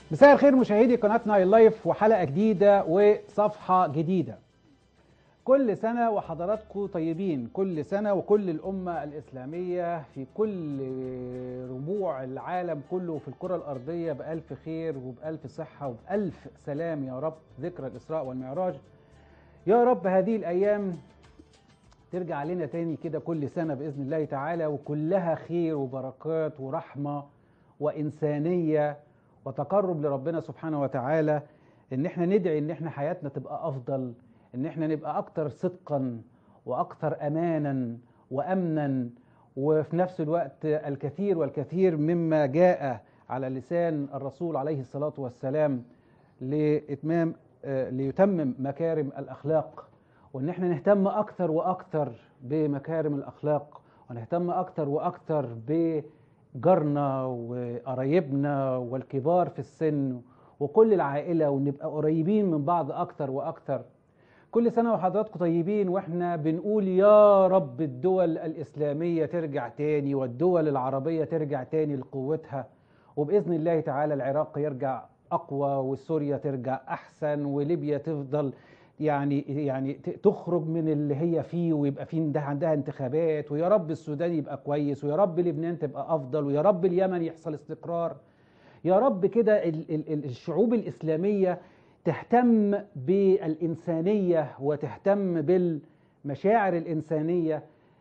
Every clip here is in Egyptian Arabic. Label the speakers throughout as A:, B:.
A: مساء الخير مشاهدي قناة نايل لايف وحلقة جديدة وصفحة جديدة كل سنة وحضراتكم طيبين كل سنة وكل الأمة الإسلامية في كل ربوع العالم كله في الكرة الأرضية بألف خير وبألف صحة وبألف سلام يا رب ذكرى الإسراء والمعراج يا رب هذه الأيام ترجع علينا تاني كده كل سنة بإذن الله تعالى وكلها خير وبركات ورحمة وإنسانية وتقرب لربنا سبحانه وتعالى ان احنا ندعي ان احنا حياتنا تبقى افضل ان احنا نبقى اكتر صدقا واكتر امانا وامنا وفي نفس الوقت الكثير والكثير مما جاء على لسان الرسول عليه الصلاة والسلام لإتمام ليتمم مكارم الأخلاق وإن احنا نهتم أكثر وأكثر بمكارم الأخلاق ونهتم أكثر وأكثر ب جارنا وقرايبنا والكبار في السن وكل العائلة ونبقى قريبين من بعض أكتر وأكتر كل سنة وحضراتكم طيبين وإحنا بنقول يا رب الدول الإسلامية ترجع تاني والدول العربية ترجع تاني لقوتها وبإذن الله تعالى العراق يرجع أقوى وسوريا ترجع أحسن وليبيا تفضل يعني يعني تخرج من اللي هي فيه ويبقى في عندها انتخابات ويا رب السودان يبقى كويس ويا رب لبنان تبقى افضل ويا رب اليمن يحصل استقرار يا رب كده الشعوب الاسلاميه تهتم بالانسانيه وتهتم بالمشاعر الانسانيه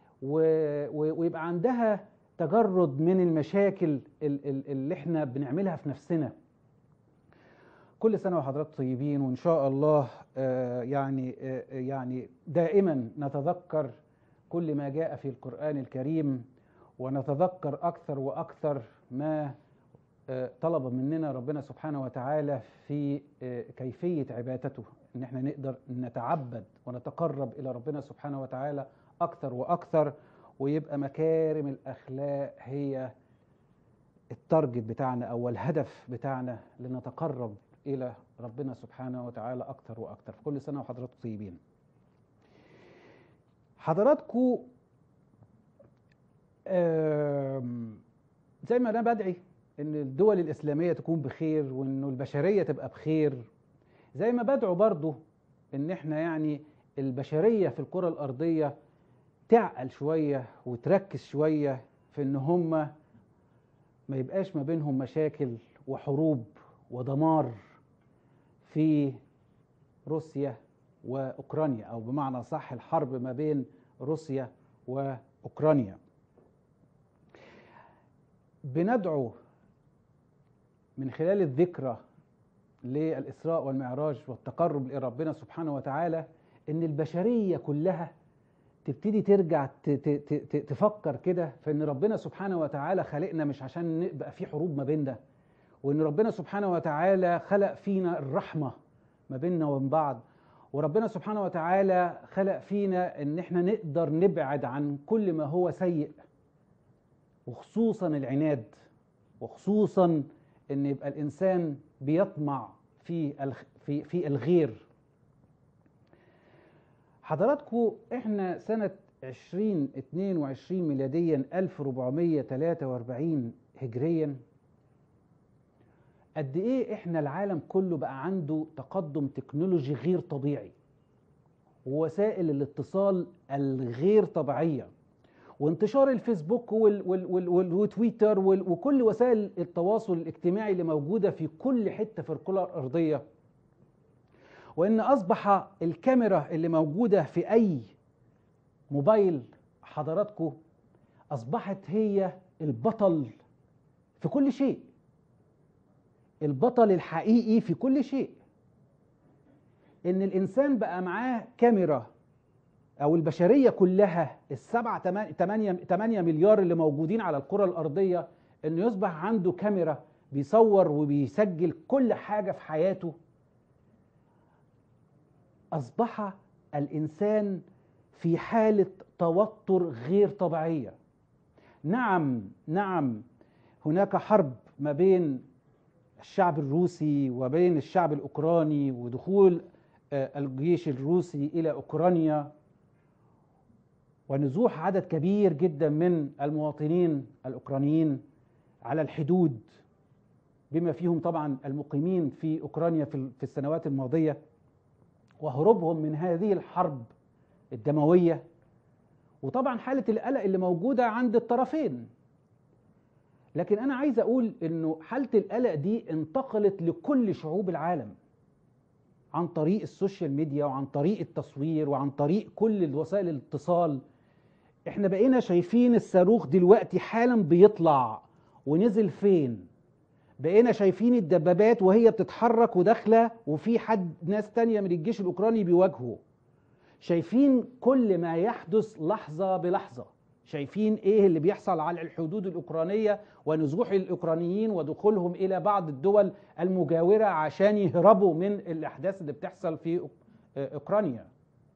A: ويبقى عندها تجرد من المشاكل اللي احنا بنعملها في نفسنا كل سنه وحضراتكم طيبين وان شاء الله يعني يعني دائما نتذكر كل ما جاء في القران الكريم ونتذكر اكثر واكثر ما طلب مننا ربنا سبحانه وتعالى في كيفيه عبادته ان احنا نقدر نتعبد ونتقرب الى ربنا سبحانه وتعالى اكثر واكثر ويبقى مكارم الاخلاق هي التارجت بتاعنا او الهدف بتاعنا لنتقرب الى ربنا سبحانه وتعالى اكتر واكتر في كل سنه وحضراتكم طيبين حضراتكم زي ما انا بدعي ان الدول الاسلاميه تكون بخير وانه البشريه تبقى بخير زي ما بدعو برضو ان احنا يعني البشريه في الكره الارضيه تعقل شويه وتركز شويه في ان هم ما يبقاش ما بينهم مشاكل وحروب ودمار في روسيا واوكرانيا او بمعنى صح الحرب ما بين روسيا واوكرانيا بندعو من خلال الذكرى للاسراء والمعراج والتقرب الى ربنا سبحانه وتعالى ان البشريه كلها تبتدي ترجع تفكر كده في ان ربنا سبحانه وتعالى خلقنا مش عشان نبقى في حروب ما بيننا وان ربنا سبحانه وتعالى خلق فينا الرحمه ما بيننا وبين بعض وربنا سبحانه وتعالى خلق فينا ان احنا نقدر نبعد عن كل ما هو سيء وخصوصا العناد وخصوصا ان يبقى الانسان بيطمع في في في الغير حضراتكم احنا سنه 2022 ميلاديا 1443 هجريا قد ايه احنا العالم كله بقى عنده تقدم تكنولوجي غير طبيعي ووسائل الاتصال الغير طبيعيه وانتشار الفيسبوك وال وال وال وال وتويتر وال وكل وسائل التواصل الاجتماعي اللي موجوده في كل حته في الكره الارضيه وان اصبح الكاميرا اللي موجوده في اي موبايل حضراتكم اصبحت هي البطل في كل شيء البطل الحقيقي في كل شيء ان الانسان بقى معاه كاميرا او البشريه كلها السبعة تمانية, تمانية مليار اللي موجودين على الكره الارضيه انه يصبح عنده كاميرا بيصور وبيسجل كل حاجه في حياته اصبح الانسان في حاله توتر غير طبيعيه نعم نعم هناك حرب ما بين الشعب الروسي وبين الشعب الاوكراني ودخول الجيش الروسي الى اوكرانيا ونزوح عدد كبير جدا من المواطنين الاوكرانيين على الحدود بما فيهم طبعا المقيمين في اوكرانيا في في السنوات الماضيه وهروبهم من هذه الحرب الدمويه وطبعا حاله القلق اللي موجوده عند الطرفين لكن انا عايز اقول انه حاله القلق دي انتقلت لكل شعوب العالم عن طريق السوشيال ميديا وعن طريق التصوير وعن طريق كل وسائل الاتصال احنا بقينا شايفين الصاروخ دلوقتي حالا بيطلع ونزل فين بقينا شايفين الدبابات وهي بتتحرك وداخله وفي حد ناس تانية من الجيش الاوكراني بيواجهوا شايفين كل ما يحدث لحظه بلحظه شايفين ايه اللي بيحصل على الحدود الاوكرانيه ونزوح الاوكرانيين ودخولهم الى بعض الدول المجاوره عشان يهربوا من الاحداث اللي بتحصل في اوكرانيا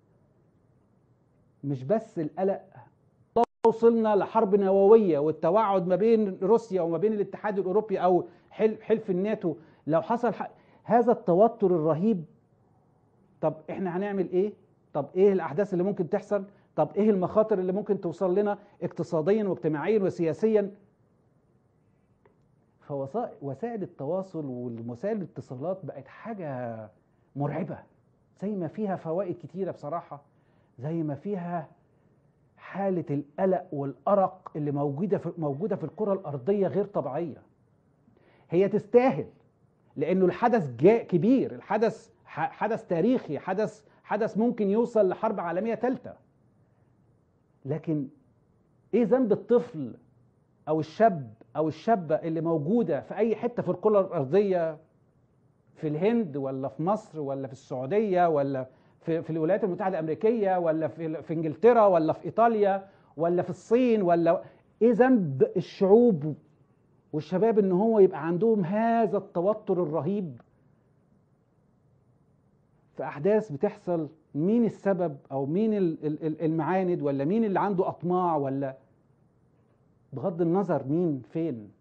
A: مش بس القلق وصلنا لحرب نوويه والتوعد ما بين روسيا وما بين الاتحاد الاوروبي او حلف الناتو لو حصل هذا التوتر الرهيب طب احنا هنعمل ايه طب ايه الاحداث اللي ممكن تحصل طب ايه المخاطر اللي ممكن توصل لنا اقتصاديا واجتماعيا وسياسيا فوسائل التواصل ووسائل الاتصالات بقت حاجه مرعبه زي ما فيها فوائد كتيره بصراحه زي ما فيها حاله القلق والارق اللي موجوده في موجوده في الكره الارضيه غير طبيعيه هي تستاهل لانه الحدث جاء كبير الحدث حدث تاريخي حدث حدث ممكن يوصل لحرب عالميه ثالثه لكن ايه ذنب الطفل او الشاب او الشابه اللي موجوده في اي حته في الكره الارضيه في الهند ولا في مصر ولا في السعوديه ولا في, في الولايات المتحده الامريكيه ولا في, في انجلترا ولا في ايطاليا ولا في الصين ولا ايه ذنب الشعوب والشباب ان هو يبقى عندهم هذا التوتر الرهيب في احداث بتحصل مين السبب او مين المعاند ولا مين اللي عنده اطماع ولا بغض النظر مين فين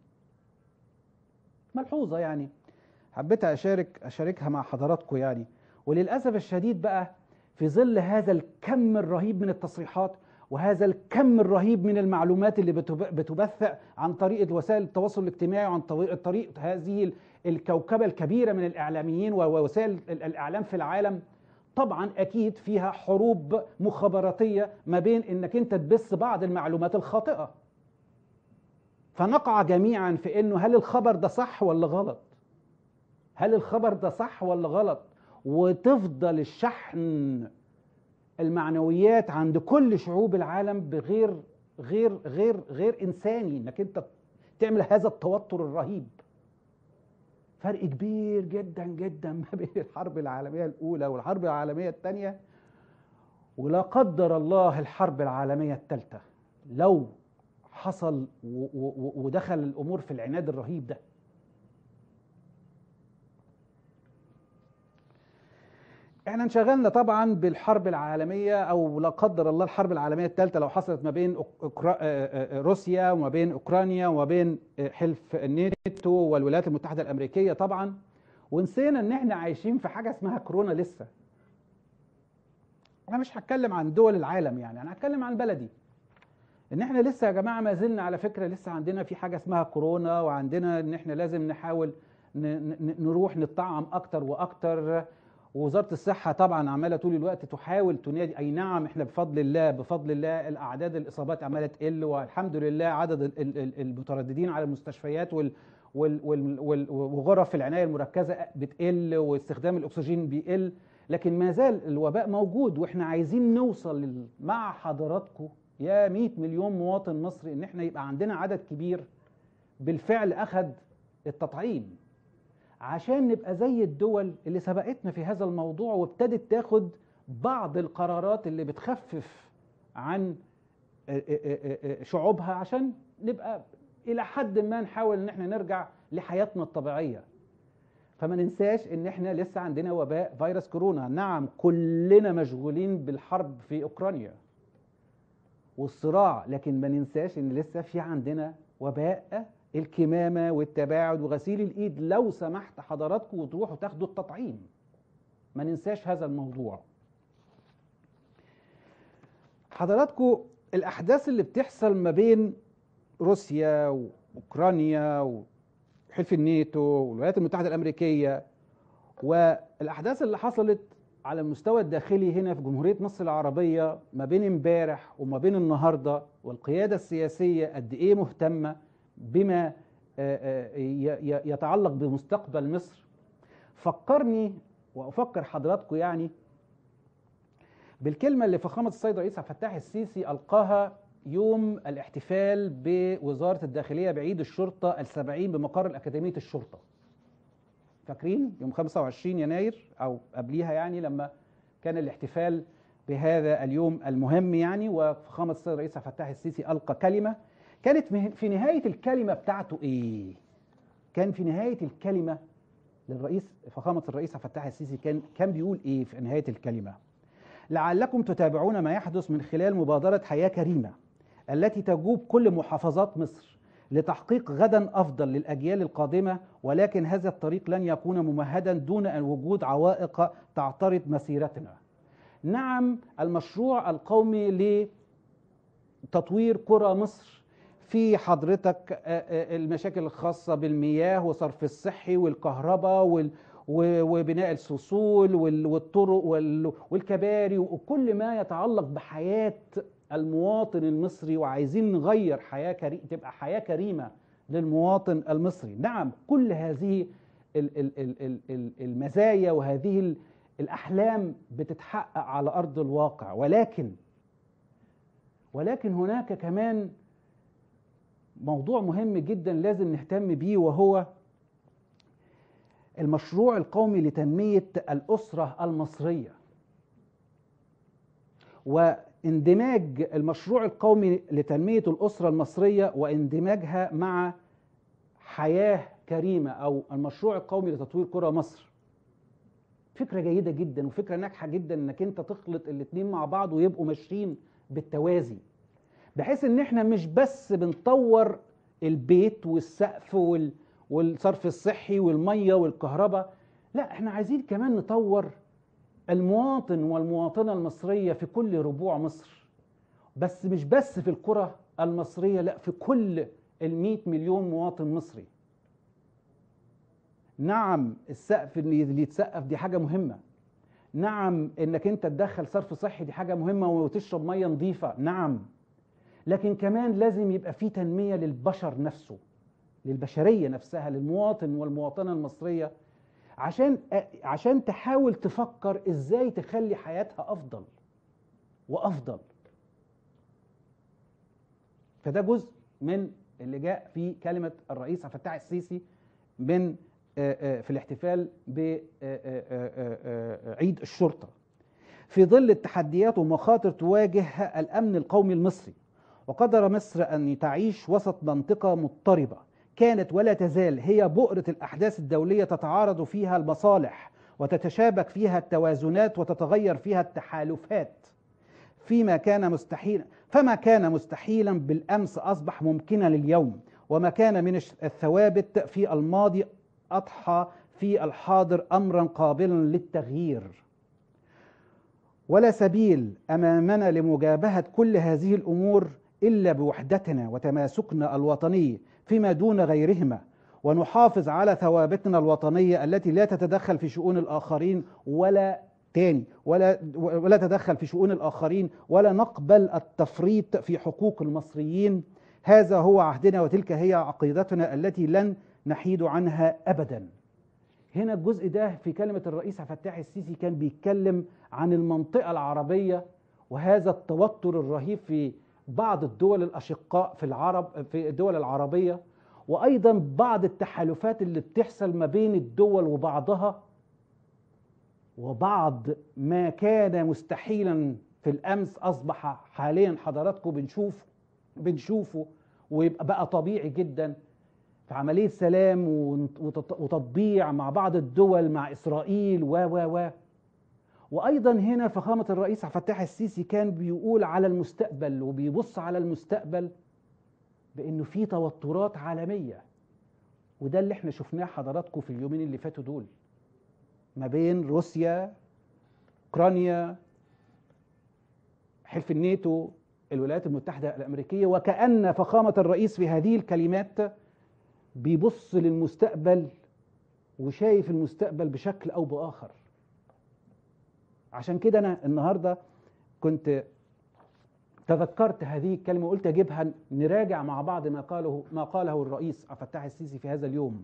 A: ملحوظه يعني حبيت اشارك اشاركها مع حضراتكم يعني وللاسف الشديد بقى في ظل هذا الكم الرهيب من التصريحات وهذا الكم الرهيب من المعلومات اللي بتبث عن طريق وسائل التواصل الاجتماعي وعن طريق هذه الكوكبه الكبيره من الاعلاميين ووسائل الاعلام في العالم طبعا اكيد فيها حروب مخابراتيه ما بين انك انت تبث بعض المعلومات الخاطئه فنقع جميعا في انه هل الخبر ده صح ولا غلط هل الخبر ده صح ولا غلط وتفضل الشحن المعنويات عند كل شعوب العالم بغير غير غير غير انساني انك انت تعمل هذا التوتر الرهيب فرق كبير جدا جدا ما بين الحرب العالميه الاولى والحرب العالميه الثانيه ولا قدر الله الحرب العالميه الثالثه لو حصل ودخل الامور في العناد الرهيب ده احنا انشغلنا طبعا بالحرب العالميه او لا قدر الله الحرب العالميه الثالثه لو حصلت ما بين أكرا... روسيا وما بين اوكرانيا وما بين حلف الناتو والولايات المتحده الامريكيه طبعا ونسينا ان احنا عايشين في حاجه اسمها كورونا لسه انا مش هتكلم عن دول العالم يعني انا هتكلم عن بلدي ان احنا لسه يا جماعه ما زلنا على فكره لسه عندنا في حاجه اسمها كورونا وعندنا ان احنا لازم نحاول نروح نطعم اكتر واكتر ووزاره الصحه طبعا عماله طول الوقت تحاول تنادي اي نعم احنا بفضل الله بفضل الله الاعداد الاصابات عماله تقل والحمد لله عدد المترددين على المستشفيات وال وغرف العنايه المركزه بتقل واستخدام الاكسجين بيقل لكن ما زال الوباء موجود واحنا عايزين نوصل مع حضراتكم يا 100 مليون مواطن مصري ان احنا يبقى عندنا عدد كبير بالفعل اخذ التطعيم عشان نبقى زي الدول اللي سبقتنا في هذا الموضوع وابتدت تاخد بعض القرارات اللي بتخفف عن شعوبها عشان نبقى الى حد ما نحاول ان احنا نرجع لحياتنا الطبيعيه فما ننساش ان احنا لسه عندنا وباء فيروس كورونا نعم كلنا مشغولين بالحرب في اوكرانيا والصراع لكن ما ننساش ان لسه في عندنا وباء الكمامة والتباعد وغسيل الإيد لو سمحت حضراتكم وتروحوا تاخدوا التطعيم ما ننساش هذا الموضوع حضراتكم الأحداث اللي بتحصل ما بين روسيا وأوكرانيا حلف الناتو والولايات المتحدة الأمريكية والأحداث اللي حصلت على المستوى الداخلي هنا في جمهورية مصر العربية ما بين امبارح وما بين النهاردة والقيادة السياسية قد إيه مهتمة بما يتعلق بمستقبل مصر فكرني وأفكر حضراتكم يعني بالكلمة اللي فخامة السيد رئيس عبد الفتاح السيسي ألقاها يوم الاحتفال بوزارة الداخلية بعيد الشرطة السبعين بمقر أكاديمية الشرطة فاكرين يوم 25 يناير أو قبليها يعني لما كان الاحتفال بهذا اليوم المهم يعني وفخامة السيد الرئيس عبد الفتاح السيسي ألقى كلمة كانت في نهاية الكلمة بتاعته إيه؟ كان في نهاية الكلمة للرئيس فخامة الرئيس عبد الفتاح السيسي كان كان بيقول إيه في نهاية الكلمة؟ لعلكم تتابعون ما يحدث من خلال مبادرة حياة كريمة التي تجوب كل محافظات مصر لتحقيق غدا افضل للاجيال القادمه ولكن هذا الطريق لن يكون ممهدا دون ان وجود عوائق تعترض مسيرتنا. نعم المشروع القومي لتطوير قرى مصر في حضرتك المشاكل الخاصه بالمياه وصرف الصحي والكهرباء وال وبناء الفصول والطرق والكباري وكل ما يتعلق بحياه المواطن المصري وعايزين نغير حياه كريمه تبقى حياه كريمه للمواطن المصري نعم كل هذه المزايا وهذه الاحلام بتتحقق على ارض الواقع ولكن ولكن هناك كمان موضوع مهم جدا لازم نهتم بيه وهو المشروع القومي لتنميه الاسره المصريه واندماج المشروع القومي لتنميه الاسره المصريه واندماجها مع حياه كريمه او المشروع القومي لتطوير قرى مصر فكره جيده جدا وفكره ناجحه جدا انك انت تخلط الاثنين مع بعض ويبقوا ماشيين بالتوازي بحيث ان احنا مش بس بنطور البيت والسقف وال والصرف الصحي والميه والكهرباء لا احنا عايزين كمان نطور المواطن والمواطنه المصريه في كل ربوع مصر بس مش بس في القرى المصريه لا في كل ال مليون مواطن مصري نعم السقف اللي يتسقف دي حاجه مهمه نعم انك انت تدخل صرف صحي دي حاجه مهمه وتشرب ميه نظيفه نعم لكن كمان لازم يبقى في تنميه للبشر نفسه للبشريه نفسها للمواطن والمواطنه المصريه عشان عشان تحاول تفكر ازاي تخلي حياتها افضل وافضل فده جزء من اللي جاء في كلمه الرئيس عبد الفتاح السيسي من في الاحتفال بعيد الشرطه في ظل التحديات ومخاطر تواجه الامن القومي المصري وقدر مصر ان تعيش وسط منطقه مضطربه كانت ولا تزال هي بؤرة الأحداث الدولية تتعارض فيها المصالح وتتشابك فيها التوازنات وتتغير فيها التحالفات فيما كان مستحيلا فما كان مستحيلا بالأمس أصبح ممكنا لليوم وما كان من الثوابت في الماضي أضحى في الحاضر أمرا قابلا للتغيير ولا سبيل أمامنا لمجابهة كل هذه الأمور إلا بوحدتنا وتماسكنا الوطني فيما دون غيرهما ونحافظ على ثوابتنا الوطنية التي لا تتدخل في شؤون الآخرين ولا تاني ولا ولا تدخل في شؤون الآخرين ولا نقبل التفريط في حقوق المصريين هذا هو عهدنا وتلك هي عقيدتنا التي لن نحيد عنها أبدا هنا الجزء ده في كلمة الرئيس عبد الفتاح السيسي كان بيتكلم عن المنطقة العربية وهذا التوتر الرهيب في بعض الدول الأشقاء في العرب في الدول العربية وأيضا بعض التحالفات اللي بتحصل ما بين الدول وبعضها وبعض ما كان مستحيلا في الأمس أصبح حاليا حضراتكم بنشوف بنشوفه ويبقى بقى طبيعي جدا في عملية سلام وتطبيع مع بعض الدول مع إسرائيل و و و وايضا هنا فخامه الرئيس عبد الفتاح السيسي كان بيقول على المستقبل وبيبص على المستقبل بانه في توترات عالميه وده اللي احنا شفناه حضراتكم في اليومين اللي فاتوا دول ما بين روسيا اوكرانيا حلف الناتو الولايات المتحده الامريكيه وكان فخامه الرئيس في هذه الكلمات بيبص للمستقبل وشايف المستقبل بشكل او باخر عشان كده انا النهارده كنت تذكرت هذه الكلمه وقلت اجيبها نراجع مع بعض ما قاله ما قاله الرئيس عبد الفتاح السيسي في هذا اليوم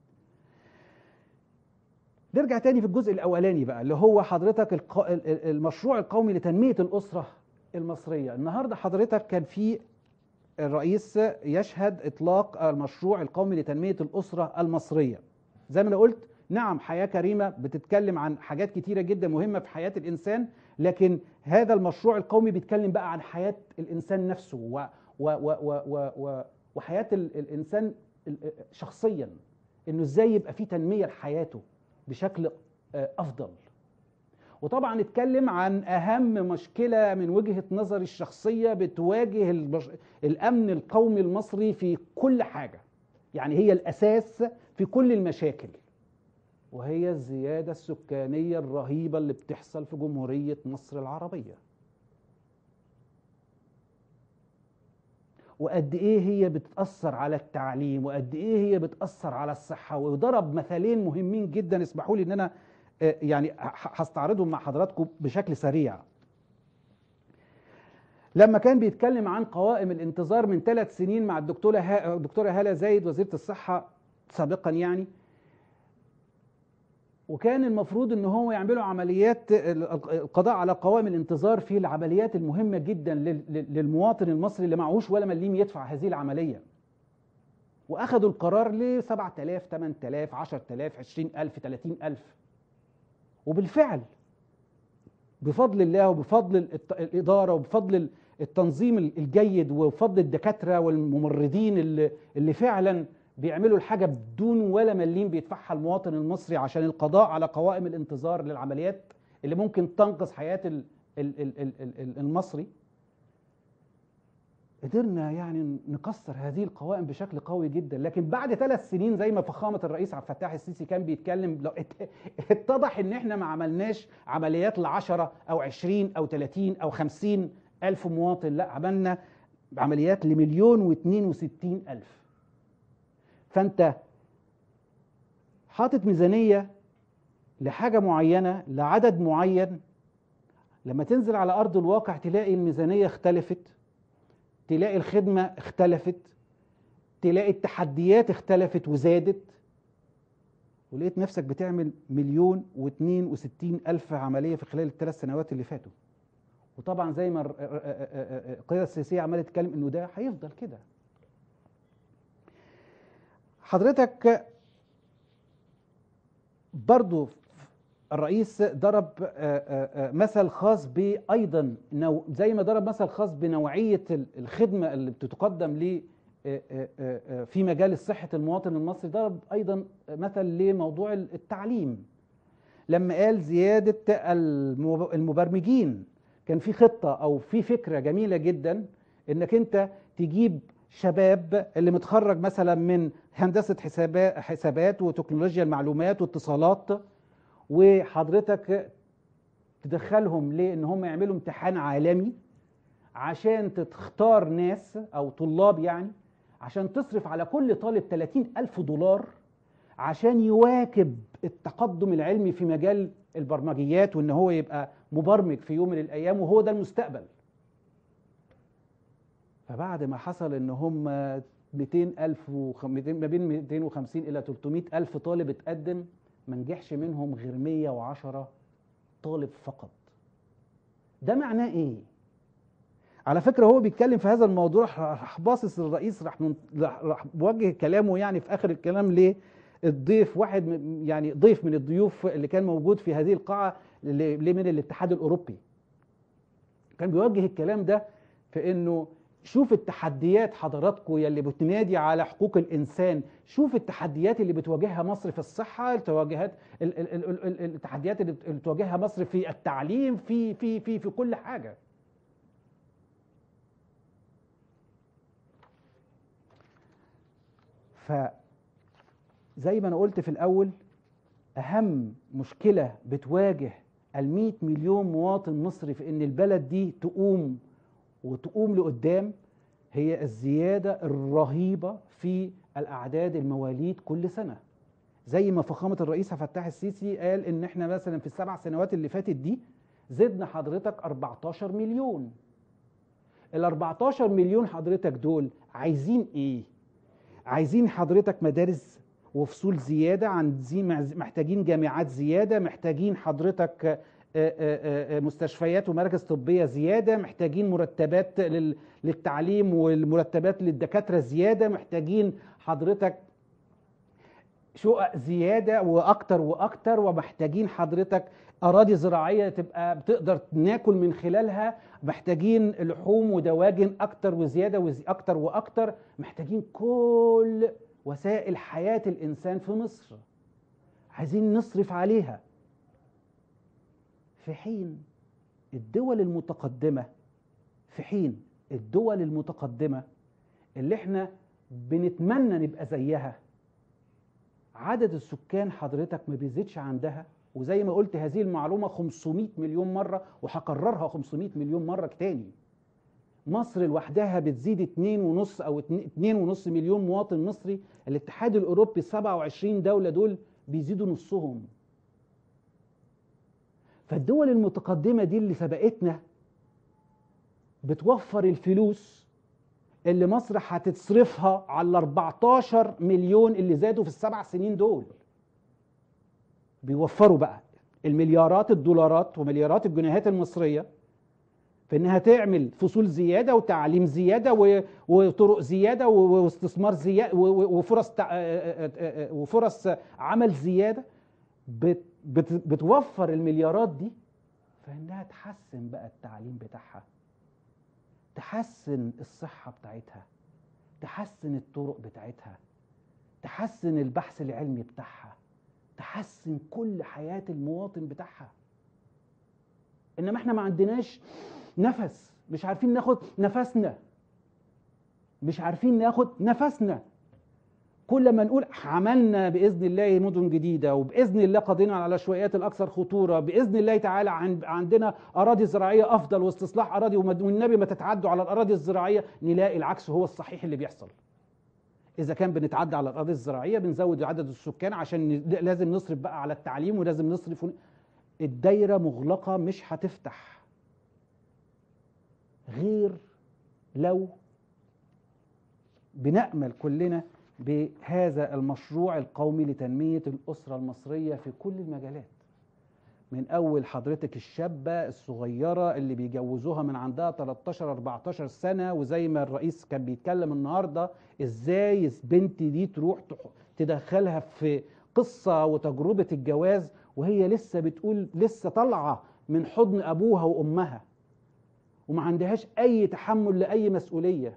A: نرجع تاني في الجزء الاولاني بقى اللي هو حضرتك الق... المشروع القومي لتنميه الاسره المصريه النهارده حضرتك كان في الرئيس يشهد اطلاق المشروع القومي لتنميه الاسره المصريه زي ما انا قلت نعم حياه كريمه بتتكلم عن حاجات كتيره جدا مهمه في حياه الانسان لكن هذا المشروع القومي بيتكلم بقى عن حياه الانسان نفسه و و و و و و وحياه الانسان شخصيا انه ازاي يبقى في تنميه لحياته بشكل افضل وطبعا اتكلم عن اهم مشكله من وجهه نظري الشخصيه بتواجه البش... الامن القومي المصري في كل حاجه يعني هي الاساس في كل المشاكل وهي الزياده السكانيه الرهيبه اللي بتحصل في جمهوريه مصر العربيه وقد ايه هي بتاثر على التعليم وقد ايه هي بتاثر على الصحه وضرب مثالين مهمين جدا اسمحوا لي ان انا يعني هستعرضهم مع حضراتكم بشكل سريع لما كان بيتكلم عن قوائم الانتظار من ثلاث سنين مع الدكتوره الدكتوره هاله زايد وزيره الصحه سابقا يعني وكان المفروض ان هو يعملوا عمليات القضاء على قوائم الانتظار في العمليات المهمه جدا للمواطن المصري اللي معهوش ولا مليم يدفع هذه العمليه واخذوا القرار ل 7000 8000 10000 20000 30000 وبالفعل بفضل الله وبفضل الاداره وبفضل التنظيم الجيد وبفضل الدكاتره والممرضين اللي, اللي فعلا بيعملوا الحاجه بدون ولا مليم بيدفعها المواطن المصري عشان القضاء على قوائم الانتظار للعمليات اللي ممكن تنقذ حياه المصري قدرنا يعني نكسر هذه القوائم بشكل قوي جدا لكن بعد ثلاث سنين زي ما فخامه الرئيس عبد الفتاح السيسي كان بيتكلم لو اتضح ان احنا ما عملناش عمليات ل 10 او 20 او 30 او 50 الف مواطن لا عملنا عمليات لمليون و62 الف فانت حاطط ميزانيه لحاجه معينه لعدد معين لما تنزل على ارض الواقع تلاقي الميزانيه اختلفت تلاقي الخدمة اختلفت تلاقي التحديات اختلفت وزادت ولقيت نفسك بتعمل مليون واثنين وستين ألف عملية في خلال الثلاث سنوات اللي فاتوا وطبعا زي ما القيادة السياسية عمالة تتكلم انه ده هيفضل كده حضرتك برضو الرئيس ضرب مثل خاص بأيضا نوع زي ما ضرب مثل خاص بنوعية الخدمة اللي بتتقدم ل في مجال صحة المواطن المصري ضرب أيضا مثل لموضوع التعليم لما قال زيادة المبرمجين كان في خطة أو في فكرة جميلة جدا إنك أنت تجيب شباب اللي متخرج مثلا من هندسة حسابات وتكنولوجيا المعلومات واتصالات وحضرتك تدخلهم ليه ان هم يعملوا امتحان عالمي عشان تختار ناس او طلاب يعني عشان تصرف على كل طالب 30 ألف دولار عشان يواكب التقدم العلمي في مجال البرمجيات وان هو يبقى مبرمج في يوم من الايام وهو ده المستقبل فبعد ما حصل ان هم 200 ألف وخ... ما بين 250 إلى 300 ألف طالب اتقدم ما نجحش منهم غير 110 طالب فقط ده معناه ايه على فكره هو بيتكلم في هذا الموضوع راح باصص الرئيس راح من... راح بوجه كلامه يعني في اخر الكلام ليه الضيف واحد من يعني ضيف من الضيوف اللي كان موجود في هذه القاعه اللي من الاتحاد الاوروبي كان بيوجه الكلام ده في انه شوف التحديات حضراتكم يلي بتنادي على حقوق الانسان شوف التحديات اللي بتواجهها مصر في الصحه التواجهات التحديات اللي بتواجهها مصر في التعليم في في في في كل حاجه فزي ما انا قلت في الاول اهم مشكله بتواجه ال مليون مواطن مصري في ان البلد دي تقوم وتقوم لقدام هي الزيادة الرهيبة في الاعداد المواليد كل سنه زي ما فخامه الرئيس فتاح السيسي قال ان احنا مثلا في السبع سنوات اللي فاتت دي زدنا حضرتك 14 مليون ال 14 مليون حضرتك دول عايزين ايه عايزين حضرتك مدارس وفصول زياده عايزين محتاجين جامعات زياده محتاجين حضرتك آه، آه، آه، مستشفيات ومراكز طبيه زياده محتاجين مرتبات لل- للتعليم والمرتبات للدكاتره زياده محتاجين حضرتك شقق زياده واكتر واكتر ومحتاجين حضرتك اراضي زراعيه تبقى بتقدر ناكل من خلالها محتاجين لحوم ودواجن اكتر وزياده وزي اكتر واكتر محتاجين كل وسائل حياه الانسان في مصر عايزين نصرف عليها في حين الدول المتقدمه في حين الدول المتقدمه اللي احنا بنتمنى نبقى زيها عدد السكان حضرتك ما بيزيدش عندها وزي ما قلت هذه المعلومة 500 مليون مرة وهكررها 500 مليون مرة تاني مصر لوحدها بتزيد 2 ونص او 2 ونص مليون مواطن مصري الاتحاد الاوروبي 27 دولة دول بيزيدوا نصهم فالدول المتقدمة دي اللي سبقتنا بتوفر الفلوس اللي مصر هتتصرفها على ال 14 مليون اللي زادوا في السبع سنين دول بيوفروا بقى المليارات الدولارات ومليارات الجنيهات المصرية في انها تعمل فصول زيادة وتعليم زيادة و- وطرق زيادة و- واستثمار زيادة وفرص تع- وفرص عمل زيادة بت- بت- بتوفر المليارات دي فانها تحسن بقى التعليم بتاعها تحسن الصحة بتاعتها تحسن الطرق بتاعتها تحسن البحث العلمي بتاعها تحسن كل حياة المواطن بتاعها انما احنا ما عندناش نفس مش عارفين ناخد نفسنا مش عارفين ناخد نفسنا كل ما نقول عملنا باذن الله مدن جديده وباذن الله قضينا على العشوائيات الاكثر خطوره باذن الله تعالى عن عندنا اراضي زراعيه افضل واستصلاح اراضي ومد- والنبي ما تتعدوا على الاراضي الزراعيه نلاقي العكس هو الصحيح اللي بيحصل اذا كان بنتعدى على الاراضي الزراعيه بنزود عدد السكان عشان ن- لازم نصرف بقى على التعليم ولازم نصرف ون- الدايره مغلقه مش هتفتح غير لو بنأمل كلنا بهذا المشروع القومي لتنمية الأسرة المصرية في كل المجالات من أول حضرتك الشابة الصغيرة اللي بيجوزوها من عندها 13 14 سنة وزي ما الرئيس كان بيتكلم النهاردة إزاي بنتي دي تروح تح- تدخلها في قصة وتجربة الجواز وهي لسه بتقول لسه طالعة من حضن أبوها وأمها وما عندهاش أي تحمل لأي مسؤولية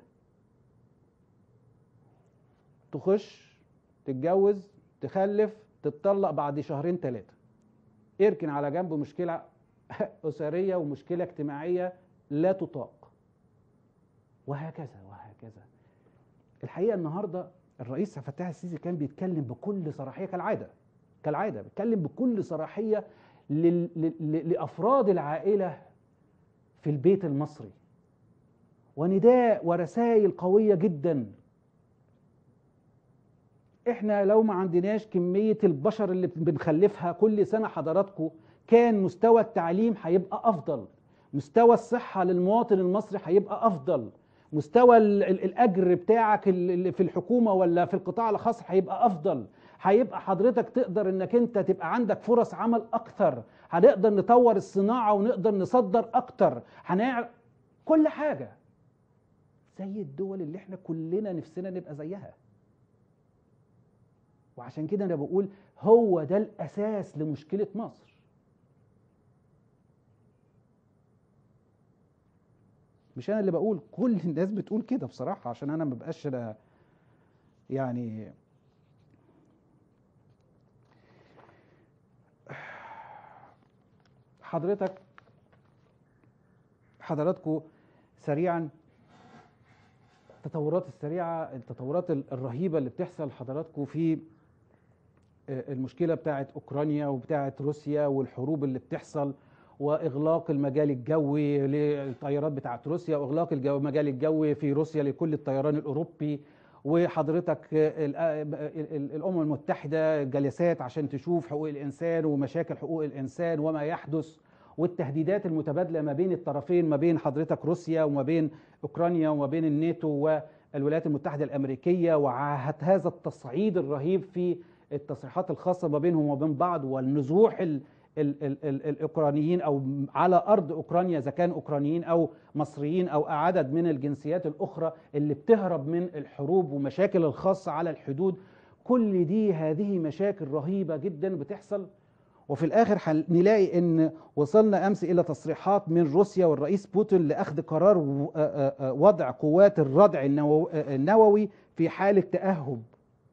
A: تخش تتجوز تخلف تتطلق بعد شهرين ثلاثة اركن على جنب مشكلة أسرية ومشكلة اجتماعية لا تطاق وهكذا وهكذا الحقيقة النهاردة الرئيس عبد الفتاح السيسي كان بيتكلم بكل صراحية كالعادة كالعادة بيتكلم بكل صراحية لل... ل... لأفراد العائلة في البيت المصري ونداء ورسائل قوية جدا احنا لو ما عندناش كمية البشر اللي بنخلفها كل سنة حضراتكم كان مستوى التعليم هيبقى أفضل مستوى الصحة للمواطن المصري هيبقى أفضل مستوى ال- ال- الأجر بتاعك اللي في الحكومة ولا في القطاع الخاص هيبقى أفضل هيبقى حضرتك تقدر انك انت تبقى عندك فرص عمل اكتر هنقدر نطور الصناعة ونقدر نصدر اكتر هنعرف كل حاجة زي الدول اللي احنا كلنا نفسنا نبقى زيها وعشان كده انا بقول هو ده الاساس لمشكله مصر مش انا اللي بقول كل الناس بتقول كده بصراحه عشان انا ما بقاش أنا يعني حضرتك حضراتكم سريعا التطورات السريعه التطورات الرهيبه اللي بتحصل حضراتكم في المشكله بتاعت اوكرانيا وبتاعت روسيا والحروب اللي بتحصل واغلاق المجال الجوي للطيارات بتاعت روسيا واغلاق الجو المجال الجوي في روسيا لكل الطيران الاوروبي وحضرتك ال- ال- ال- الامم المتحده جلسات عشان تشوف حقوق الانسان ومشاكل حقوق الانسان وما يحدث والتهديدات المتبادله ما بين الطرفين ما بين حضرتك روسيا وما بين اوكرانيا وما بين الناتو والولايات المتحده الامريكيه وعهد هذا التصعيد الرهيب في التصريحات الخاصه ما بينهم وبين بعض والنزوح ال ال ال ال الاوكرانيين او على ارض اوكرانيا اذا كان اوكرانيين او مصريين او عدد من الجنسيات الاخرى اللي بتهرب من الحروب ومشاكل الخاصه على الحدود كل دي هذه مشاكل رهيبه جدا بتحصل وفي الاخر نلاقي ان وصلنا امس الى تصريحات من روسيا والرئيس بوتين لاخذ قرار و- آه آه وضع قوات الردع النوو- آه النووي في حاله تاهب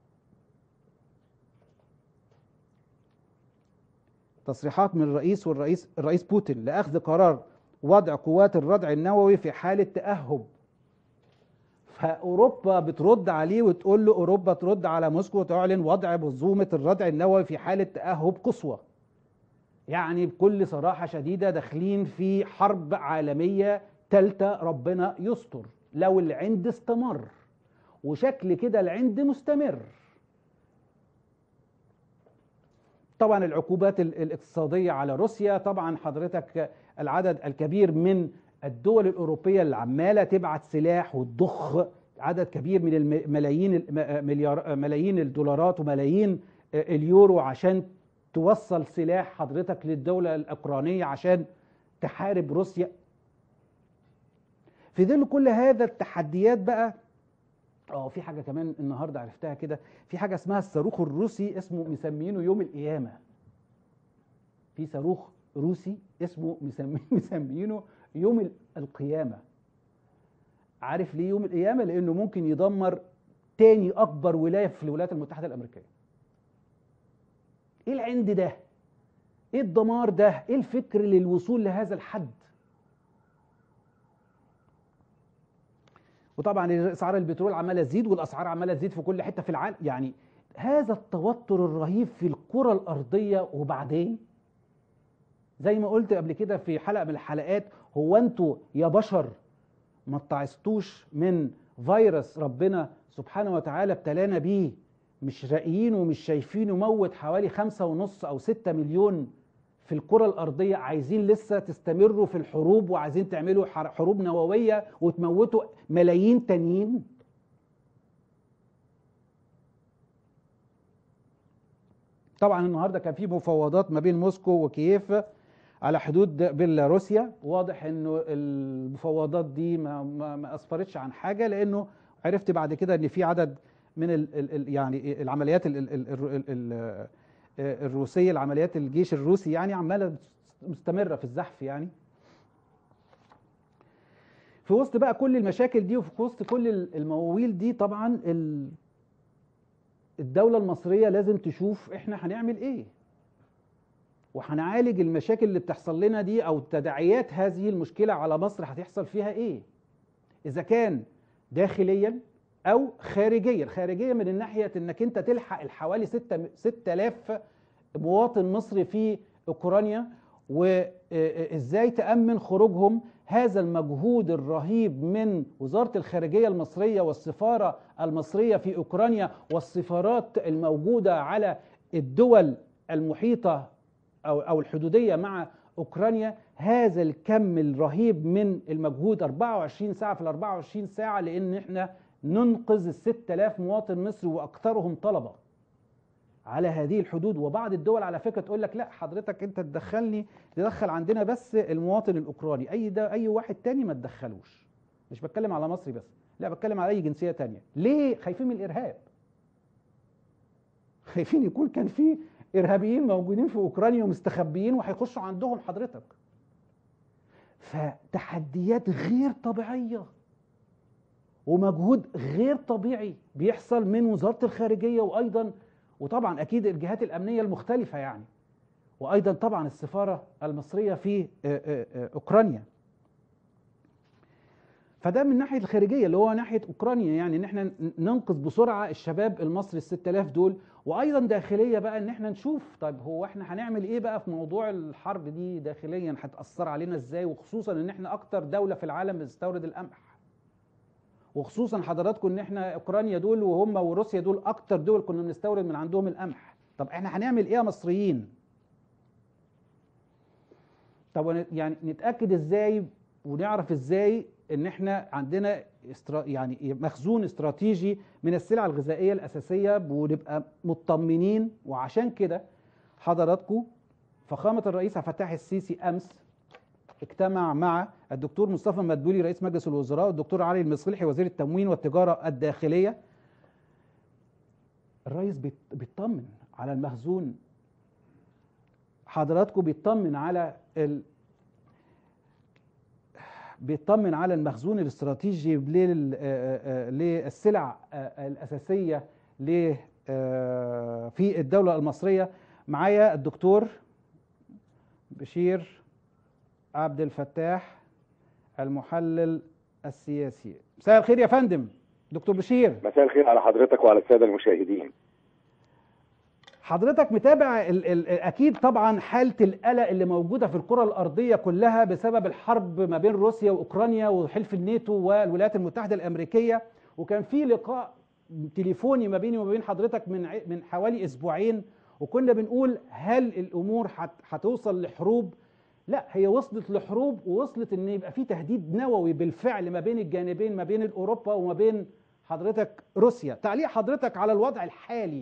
A: تصريحات من الرئيس والرئيس الرئيس بوتين لاخذ قرار وضع قوات الردع النووي في حاله تاهب فاوروبا بترد عليه وتقول له اوروبا ترد على موسكو وتعلن وضع منظومه الردع النووي في حاله تاهب قصوى يعني بكل صراحه شديده داخلين في حرب عالميه ثالثه ربنا يستر لو العند استمر وشكل كده العند مستمر طبعا العقوبات ال- الاقتصادية على روسيا طبعا حضرتك العدد الكبير من الدول الأوروبية اللي عمالة تبعت سلاح وتضخ عدد كبير من الملايين مليار ملايين الدولارات وملايين اليورو عشان توصل سلاح حضرتك للدولة الأوكرانية عشان تحارب روسيا في ظل كل هذا التحديات بقى اه في حاجه كمان النهارده عرفتها كده في حاجه اسمها الصاروخ الروسي اسمه مسمينه يوم القيامه في صاروخ روسي اسمه مسمي مسمينه يوم ال- القيامه عارف ليه يوم القيامه لانه ممكن يدمر تاني اكبر ولايه في الولايات المتحده الامريكيه ايه العند ده ايه الدمار ده ايه الفكر للوصول لهذا الحد وطبعا اسعار البترول عماله تزيد والاسعار عماله تزيد في كل حته في العالم يعني هذا التوتر الرهيب في الكره الارضيه وبعدين زي ما قلت قبل كده في حلقه من الحلقات هو انتوا يا بشر ما اتعظتوش من فيروس ربنا سبحانه وتعالى ابتلانا بيه مش راقيين ومش شايفينه موت حوالي خمسة ونص أو ستة مليون في الكرة الأرضية عايزين لسه تستمروا في الحروب وعايزين تعملوا حر- حروب نووية وتموتوا ملايين تانيين طبعا النهارده كان في مفاوضات ما بين موسكو وكييف على حدود بيلاروسيا واضح انه المفاوضات دي ما, ما, ما اسفرتش عن حاجه لانه عرفت بعد كده ان في عدد من ال ال ال يعني العمليات ال ال ال ال ال الروسيه العمليات الجيش الروسي يعني عماله مستمره في الزحف يعني في وسط بقى كل المشاكل دي وفي وسط كل المواويل دي طبعا ال- الدولة المصرية لازم تشوف احنا هنعمل ايه وهنعالج المشاكل اللي بتحصل لنا دي او تداعيات هذه المشكلة على مصر هتحصل فيها ايه اذا كان داخليا او خارجيا خارجيا من الناحية انك انت تلحق الحوالي 6 6000 مواطن مصري في اوكرانيا وازاي تأمن خروجهم هذا المجهود الرهيب من وزارة الخارجية المصرية والسفارة المصرية في أوكرانيا والسفارات الموجودة على الدول المحيطة أو أو الحدودية مع أوكرانيا هذا الكم الرهيب من المجهود 24 ساعة في ال 24 ساعة لأن احنا ننقذ ال 6000 مواطن مصري وأكثرهم طلبة على هذه الحدود وبعض الدول على فكره تقول لك لا حضرتك انت تدخلني تدخل عندنا بس المواطن الاوكراني اي ده اي واحد تاني ما تدخلوش مش بتكلم على مصري بس لا بتكلم على اي جنسيه تانية ليه خايفين من الارهاب خايفين يكون كان في ارهابيين موجودين في اوكرانيا ومستخبيين وهيخشوا عندهم حضرتك فتحديات غير طبيعيه ومجهود غير طبيعي بيحصل من وزاره الخارجيه وايضا وطبعا اكيد الجهات الامنيه المختلفه يعني وايضا طبعا السفاره المصريه في اوكرانيا فده من ناحيه الخارجيه اللي هو ناحيه اوكرانيا يعني ان احنا ننقذ بسرعه الشباب المصري ال 6000 دول وايضا داخليه بقى ان احنا نشوف طيب هو احنا هنعمل ايه بقى في موضوع الحرب دي داخليا هتاثر علينا ازاي وخصوصا ان احنا اكتر دوله في العالم بتستورد القمح وخصوصا حضراتكم ان احنا اوكرانيا دول وهم وروسيا دول اكتر دول كنا بنستورد من عندهم القمح طب احنا هنعمل ايه يا مصريين طب يعني نتاكد ازاي ونعرف ازاي ان احنا عندنا استرا يعني مخزون استراتيجي من السلع الغذائيه الاساسيه ونبقى مطمنين وعشان كده حضراتكم فخامه الرئيس عبد الفتاح السيسي امس اجتمع مع الدكتور مصطفى مدبولي رئيس مجلس الوزراء والدكتور علي المصلحي وزير التموين والتجاره الداخليه الرئيس بيطمن على المخزون حضراتكم بيطمن على ال... بيطمن على المخزون الاستراتيجي للسلع الاساسيه في الدوله المصريه معايا الدكتور بشير عبد الفتاح المحلل السياسي مساء الخير يا فندم دكتور بشير
B: مساء الخير على حضرتك وعلى الساده المشاهدين
A: حضرتك متابع ال ال اكيد طبعا حاله القلق اللي موجوده في الكره الارضيه كلها بسبب الحرب ما بين روسيا واوكرانيا وحلف الناتو والولايات المتحده الامريكيه وكان في لقاء تليفوني ما بيني وما بين حضرتك من من حوالي اسبوعين وكنا بنقول هل الامور هتوصل لحروب لا هي وصلت لحروب ووصلت ان يبقى في تهديد نووي بالفعل ما بين الجانبين ما بين اوروبا وما بين حضرتك روسيا تعليق حضرتك على الوضع الحالي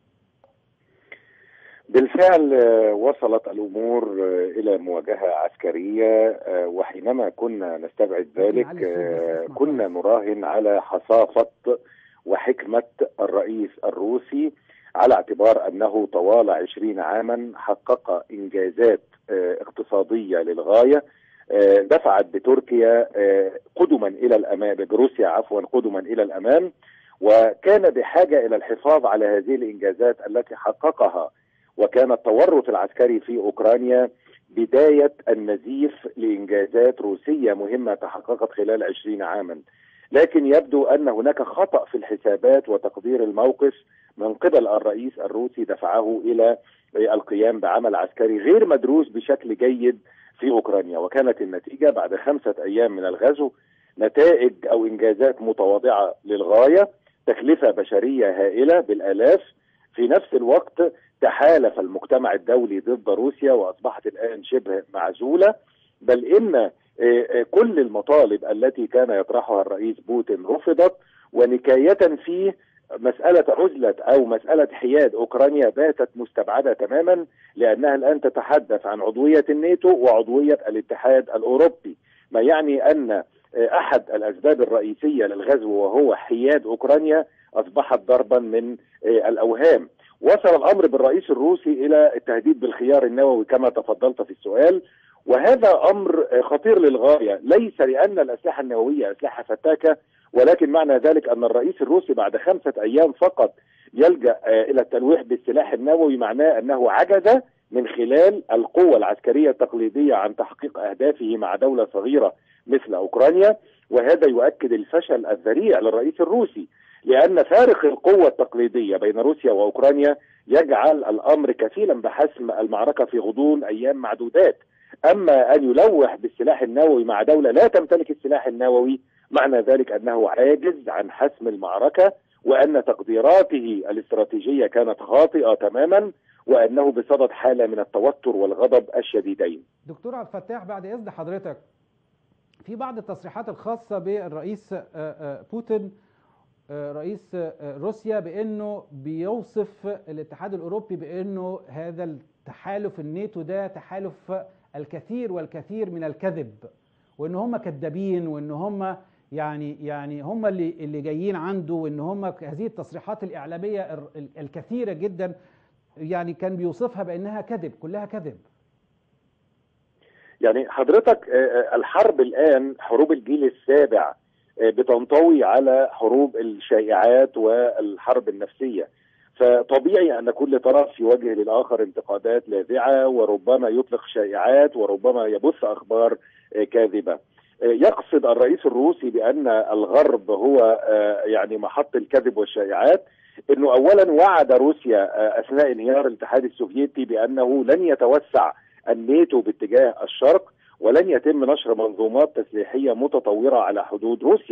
B: بالفعل وصلت الامور الى مواجهه عسكريه وحينما كنا نستبعد ذلك كنا نراهن على حصافه وحكمه الرئيس الروسي على اعتبار انه طوال عشرين عاما حقق انجازات اقتصاديه للغايه دفعت بتركيا قدما الى الامام بروسيا عفوا قدما الى الامام وكان بحاجه الى الحفاظ على هذه الانجازات التي حققها وكان التورط العسكري في اوكرانيا بدايه النزيف لانجازات روسيه مهمه تحققت خلال عشرين عاما لكن يبدو ان هناك خطا في الحسابات وتقدير الموقف من قبل الرئيس الروسي دفعه الى القيام بعمل عسكري غير مدروس بشكل جيد في اوكرانيا وكانت النتيجه بعد خمسه ايام من الغزو نتائج او انجازات متواضعه للغايه تكلفه بشريه هائله بالالاف في نفس الوقت تحالف المجتمع الدولي ضد روسيا واصبحت الان شبه معزوله بل ان كل المطالب التي كان يطرحها الرئيس بوتين رفضت ونكايه فيه مسألة عزلة أو مسألة حياد أوكرانيا باتت مستبعدة تماما لأنها الآن تتحدث عن عضوية الناتو وعضوية الاتحاد الأوروبي ما يعني أن أحد الأسباب الرئيسية للغزو وهو حياد أوكرانيا أصبحت ضربا من الأوهام وصل الأمر بالرئيس الروسي إلى التهديد بالخيار النووي كما تفضلت في السؤال وهذا أمر خطير للغاية ليس لأن الأسلحة النووية أسلحة فتاكة ولكن معنى ذلك ان الرئيس الروسي بعد خمسه ايام فقط يلجا الى التلويح بالسلاح النووي معناه انه عجز من خلال القوه العسكريه التقليديه عن تحقيق اهدافه مع دوله صغيره مثل اوكرانيا وهذا يؤكد الفشل الذريع للرئيس الروسي لان فارق القوه التقليديه بين روسيا واوكرانيا يجعل الامر كفيلا بحسم المعركه في غضون ايام معدودات اما ان يلوح بالسلاح النووي مع دوله لا تمتلك السلاح النووي معنى ذلك انه عاجز عن حسم المعركه وان تقديراته الاستراتيجيه كانت خاطئه تماما وانه بصدد حاله من التوتر والغضب الشديدين.
A: دكتور عبد الفتاح بعد اذن حضرتك في بعض التصريحات الخاصه بالرئيس بوتين رئيس روسيا بانه بيوصف الاتحاد الاوروبي بانه هذا التحالف الناتو ده تحالف الكثير والكثير من الكذب وان هم كذابين وان هم يعني يعني هم اللي اللي جايين عنده وان هم هذه التصريحات الاعلاميه الكثيره جدا يعني كان بيوصفها بانها كذب كلها كذب
B: يعني حضرتك الحرب الان حروب الجيل السابع بتنطوي على حروب الشائعات والحرب النفسيه فطبيعي ان كل طرف يوجه للاخر انتقادات لاذعه وربما يطلق شائعات وربما يبث اخبار كاذبه يقصد الرئيس الروسي بان الغرب هو يعني محط الكذب والشائعات انه اولا وعد روسيا اثناء انهيار الاتحاد السوفيتي بانه لن يتوسع الناتو باتجاه الشرق ولن يتم نشر منظومات تسليحيه متطوره على حدود روسيا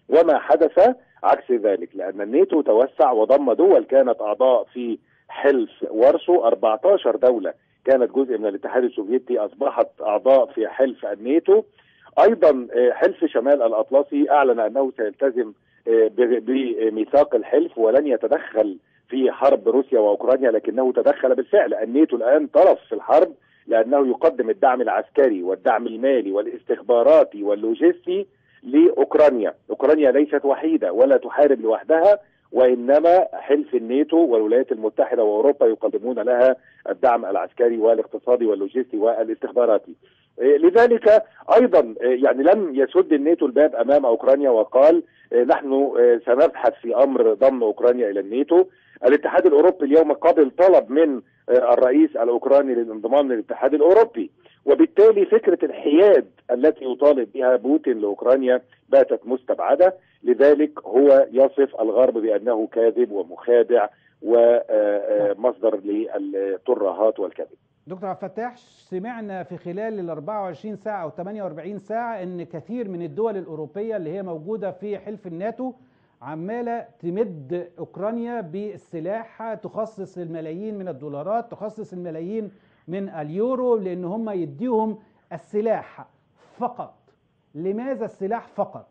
B: وما حدث عكس ذلك لأن الناتو توسع وضم دول كانت أعضاء في حلف وارسو 14 دولة كانت جزء من الاتحاد السوفيتي أصبحت أعضاء في حلف الناتو أيضا حلف شمال الأطلسي أعلن أنه سيلتزم بميثاق الحلف ولن يتدخل في حرب روسيا واوكرانيا لكنه تدخل بالفعل الناتو الان طرف في الحرب لانه يقدم الدعم العسكري والدعم المالي والاستخباراتي واللوجستي لاوكرانيا، اوكرانيا ليست وحيده ولا تحارب لوحدها وانما حلف الناتو والولايات المتحده واوروبا يقدمون لها الدعم العسكري والاقتصادي واللوجستي والاستخباراتي. لذلك ايضا يعني لم يسد الناتو الباب امام اوكرانيا وقال نحن سنبحث في امر ضم اوكرانيا الى الناتو الاتحاد الاوروبي اليوم قبل طلب من الرئيس الاوكراني للانضمام للاتحاد الاوروبي وبالتالي فكره الحياد التي يطالب بها بوتين لاوكرانيا باتت مستبعده لذلك هو يصف الغرب بانه كاذب ومخادع ومصدر للترهات والكذب
A: دكتور عبد الفتاح سمعنا في خلال ال 24 ساعه او 48 ساعه ان كثير من الدول الاوروبيه اللي هي موجوده في حلف الناتو عماله تمد اوكرانيا بالسلاح تخصص الملايين من الدولارات تخصص الملايين من اليورو لان هم يديهم السلاح فقط لماذا السلاح فقط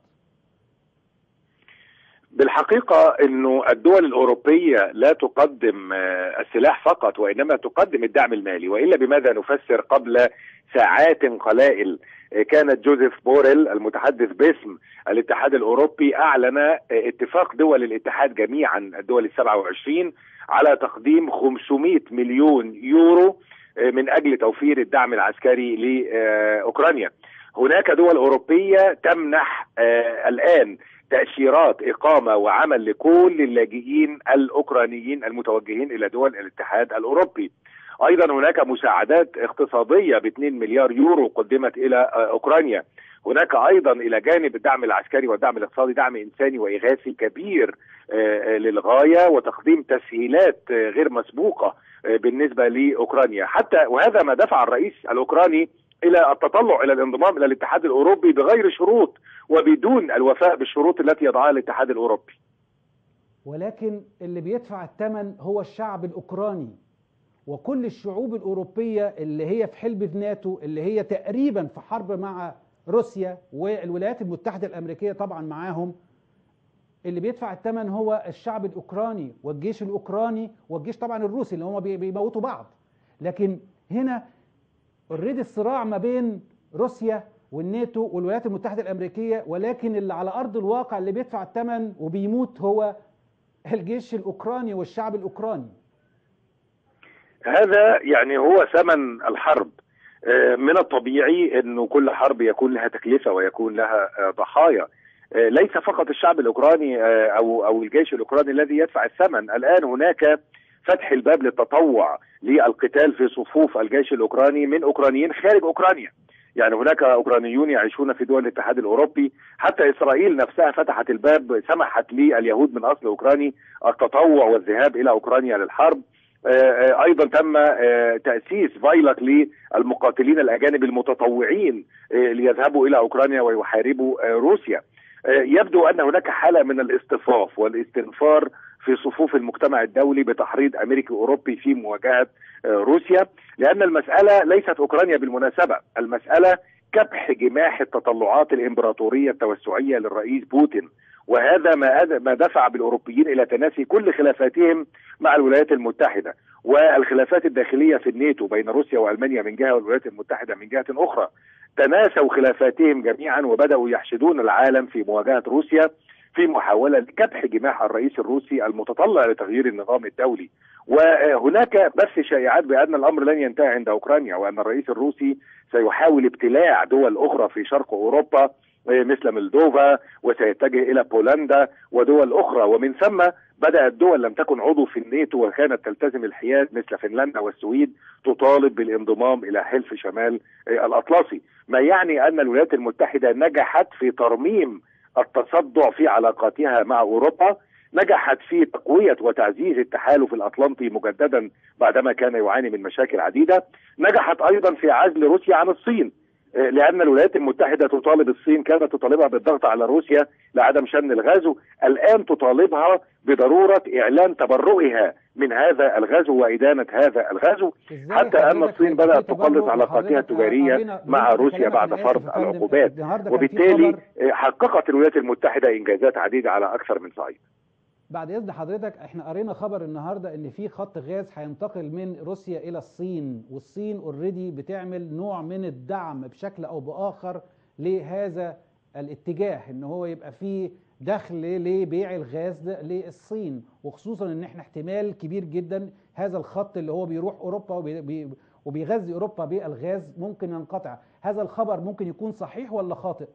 B: بالحقيقة أنه الدول الأوروبية لا تقدم السلاح فقط وإنما تقدم الدعم المالي وإلا بماذا نفسر قبل ساعات قلائل كانت جوزيف بوريل المتحدث باسم الاتحاد الأوروبي أعلن اتفاق دول الاتحاد جميعا الدول السبعة وعشرين على تقديم 500 مليون يورو من أجل توفير الدعم العسكري لأوكرانيا هناك دول أوروبية تمنح الآن تأشيرات إقامة وعمل لكل اللاجئين الأوكرانيين المتوجهين إلى دول الاتحاد الأوروبي أيضا هناك مساعدات اقتصادية ب 2 مليار يورو قدمت إلى أوكرانيا هناك أيضا إلى جانب الدعم العسكري والدعم الاقتصادي دعم إنساني وإغاثي كبير للغاية وتقديم تسهيلات غير مسبوقة بالنسبة لأوكرانيا حتى وهذا ما دفع الرئيس الأوكراني الى التطلع الى الانضمام الى الاتحاد الاوروبي بغير شروط وبدون الوفاء بالشروط التي يضعها الاتحاد الاوروبي.
A: ولكن اللي بيدفع الثمن هو الشعب الاوكراني وكل الشعوب الاوروبيه اللي هي في حلب ناتو اللي هي تقريبا في حرب مع روسيا والولايات المتحده الامريكيه طبعا معاهم اللي بيدفع الثمن هو الشعب الاوكراني والجيش الاوكراني والجيش طبعا الروسي اللي هم بيموتوا بعض لكن هنا اوريدي الصراع ما بين روسيا والناتو والولايات المتحده الامريكيه ولكن اللي على ارض الواقع اللي بيدفع الثمن وبيموت هو الجيش الاوكراني والشعب الاوكراني
B: هذا يعني هو ثمن الحرب من الطبيعي انه كل حرب يكون لها تكلفه ويكون لها ضحايا ليس فقط الشعب الاوكراني او او الجيش الاوكراني الذي يدفع الثمن الان هناك فتح الباب للتطوع للقتال في صفوف الجيش الاوكراني من اوكرانيين خارج اوكرانيا يعني هناك اوكرانيون يعيشون في دول الاتحاد الاوروبي حتى اسرائيل نفسها فتحت الباب سمحت لليهود من اصل اوكراني التطوع والذهاب الى اوكرانيا للحرب ايضا تم تاسيس فايلق للمقاتلين الاجانب المتطوعين ليذهبوا الى اوكرانيا ويحاربوا روسيا يبدو ان هناك حاله من الاصطفاف والاستنفار في صفوف المجتمع الدولي بتحريض امريكي اوروبي في مواجهه روسيا لان المساله ليست اوكرانيا بالمناسبه المساله كبح جماح التطلعات الامبراطوريه التوسعيه للرئيس بوتين وهذا ما ما دفع بالاوروبيين الى تناسي كل خلافاتهم مع الولايات المتحده والخلافات الداخليه في الناتو بين روسيا والمانيا من جهه والولايات المتحده من جهه اخرى تناسوا خلافاتهم جميعا وبداوا يحشدون العالم في مواجهه روسيا في محاوله لكبح جماح الرئيس الروسي المتطلع لتغيير النظام الدولي وهناك بث شائعات بان الامر لن ينتهي عند اوكرانيا وان الرئيس الروسي سيحاول ابتلاع دول اخرى في شرق اوروبا مثل مولدوفا وسيتجه الى بولندا ودول اخرى ومن ثم بدات دول لم تكن عضو في الناتو وكانت تلتزم الحياد مثل فنلندا والسويد تطالب بالانضمام الى حلف شمال الاطلسي ما يعني ان الولايات المتحده نجحت في ترميم التصدع في علاقاتها مع اوروبا نجحت في تقويه وتعزيز التحالف الاطلنطي مجددا بعدما كان يعاني من مشاكل عديده نجحت ايضا في عزل روسيا عن الصين لان الولايات المتحده تطالب الصين كانت تطالبها بالضغط على روسيا لعدم شن الغزو، الان تطالبها بضروره اعلان تبرؤها من هذا الغزو وادانه هذا الغزو حتى ان الصين بدات تقلص علاقاتها التجاريه مع روسيا بعد فرض العقوبات وبالتالي حققت الولايات المتحده انجازات عديده على اكثر من صعيد.
A: بعد اذن حضرتك احنا قرينا خبر النهارده ان في خط غاز هينتقل من روسيا الى الصين والصين اوريدي بتعمل نوع من الدعم بشكل او باخر لهذا الاتجاه ان هو يبقى فيه دخل لبيع الغاز للصين وخصوصا ان احنا احتمال كبير جدا هذا الخط اللي هو بيروح اوروبا وبيغذي اوروبا بالغاز ممكن ينقطع هذا الخبر ممكن يكون صحيح ولا خاطئ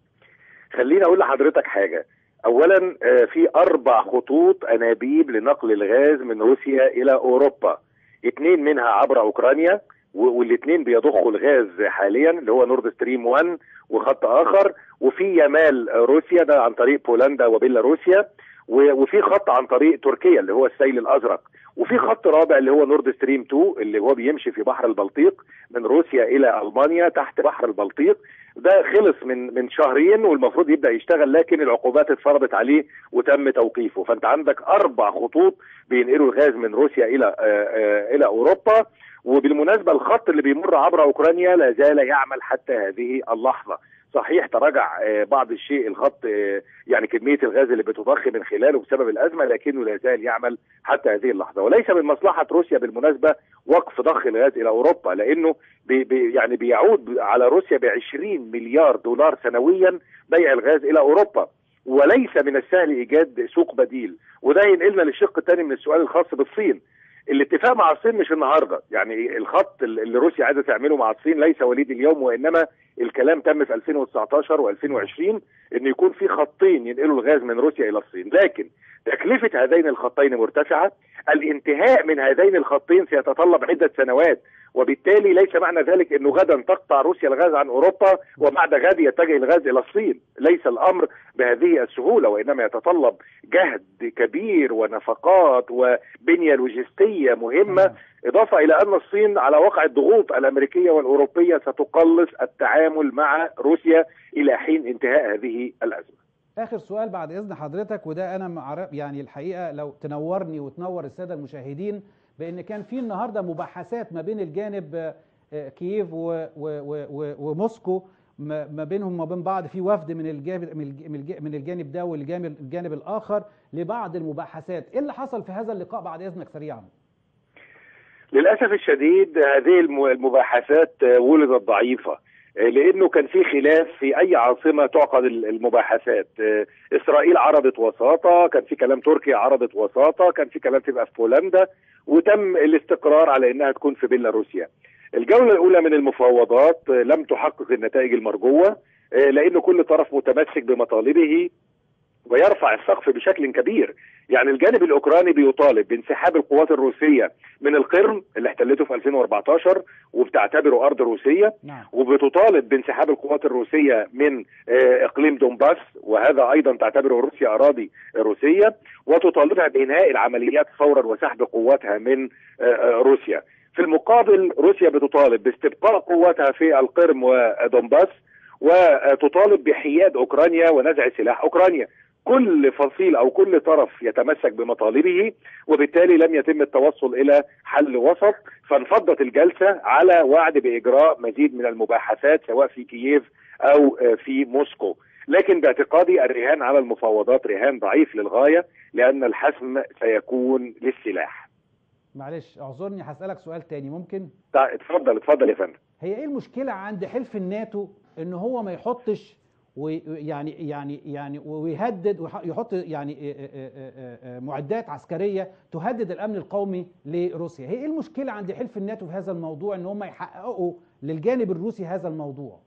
B: خليني اقول لحضرتك حاجه اولا في اربع خطوط انابيب لنقل الغاز من روسيا الى اوروبا اثنين منها عبر اوكرانيا والاثنين بيضخوا الغاز حاليا اللي هو نورد ستريم 1 وخط اخر وفي يمال روسيا ده عن طريق بولندا وبيلاروسيا وفي خط عن طريق تركيا اللي هو السيل الازرق وفي خط رابع اللي هو نورد ستريم 2 اللي هو بيمشي في بحر البلطيق من روسيا الى المانيا تحت بحر البلطيق ده خلص من من شهرين والمفروض يبدا يشتغل لكن العقوبات اتفرضت عليه وتم توقيفه فانت عندك اربع خطوط بينقلوا الغاز من روسيا الى آآ آآ الى اوروبا وبالمناسبه الخط اللي بيمر عبر اوكرانيا لا زال يعمل حتى هذه اللحظه صحيح تراجع بعض الشيء الخط يعني كميه الغاز اللي بتضخ من خلاله بسبب الازمه لكنه لا زال يعمل حتى هذه اللحظه وليس من مصلحه روسيا بالمناسبه وقف ضخ الغاز الى اوروبا لانه بي بي يعني بيعود على روسيا ب 20 مليار دولار سنويا بيع الغاز الى اوروبا وليس من السهل ايجاد سوق بديل وده ينقلنا للشق الثاني من السؤال الخاص بالصين الاتفاق مع الصين مش النهارده يعني الخط اللي روسيا عايزه تعمله مع الصين ليس وليد اليوم وانما الكلام تم في 2019 و2020 ان يكون في خطين ينقلوا الغاز من روسيا الى الصين لكن تكلفه هذين الخطين مرتفعه الانتهاء من هذين الخطين سيتطلب عده سنوات وبالتالي ليس معنى ذلك انه غدا تقطع روسيا الغاز عن اوروبا وبعد غد يتجه الغاز الى الصين، ليس الامر بهذه السهوله وانما يتطلب جهد كبير ونفقات وبنيه لوجستيه مهمه اضافه الى ان الصين على وقع الضغوط الامريكيه والاوروبيه ستقلص التعامل مع روسيا الى حين انتهاء هذه الازمه.
A: اخر سؤال بعد اذن حضرتك وده انا يعني الحقيقه لو تنورني وتنور الساده المشاهدين بان كان في النهارده مباحثات ما بين الجانب كييف وموسكو ما بينهم وما بين بعض في وفد من الجانب من الجانب ده والجانب الجانب الاخر لبعض المباحثات ايه اللي حصل في هذا اللقاء بعد اذنك سريعا
B: للاسف الشديد هذه المباحثات ولدت ضعيفه لانه كان في خلاف في اي عاصمه تعقد المباحثات اسرائيل عرضت وساطه كان في كلام تركيا عرضت وساطه كان في كلام تبقى في بولندا وتم الاستقرار على انها تكون في بيلاروسيا الجوله الاولى من المفاوضات لم تحقق النتائج المرجوه لان كل طرف متمسك بمطالبه ويرفع السقف بشكل كبير يعني الجانب الاوكراني بيطالب بانسحاب القوات الروسيه من القرم اللي احتلته في 2014 وبتعتبره ارض روسيه
A: نعم.
B: وبتطالب بانسحاب القوات الروسيه من اقليم دونباس وهذا ايضا تعتبره روسيا اراضي روسيه وتطالبها بانهاء العمليات فورا وسحب قواتها من روسيا في المقابل روسيا بتطالب باستبقاء قواتها في القرم ودونباس وتطالب بحياد اوكرانيا ونزع سلاح اوكرانيا كل فصيل او كل طرف يتمسك بمطالبه وبالتالي لم يتم التوصل الى حل وسط فانفضت الجلسه على وعد باجراء مزيد من المباحثات سواء في كييف او في موسكو لكن باعتقادي الرهان على المفاوضات رهان ضعيف للغايه لان الحسم سيكون للسلاح
A: معلش اعذرني هسالك سؤال تاني ممكن
B: اتفضل اتفضل يا فندم
A: هي ايه المشكله عند حلف الناتو ان هو ما يحطش ويعني يعني يعني ويهدد ويحط يعني معدات عسكريه تهدد الامن القومي لروسيا هي ايه المشكله عند حلف الناتو في هذا الموضوع ان هم يحققوا للجانب الروسي هذا الموضوع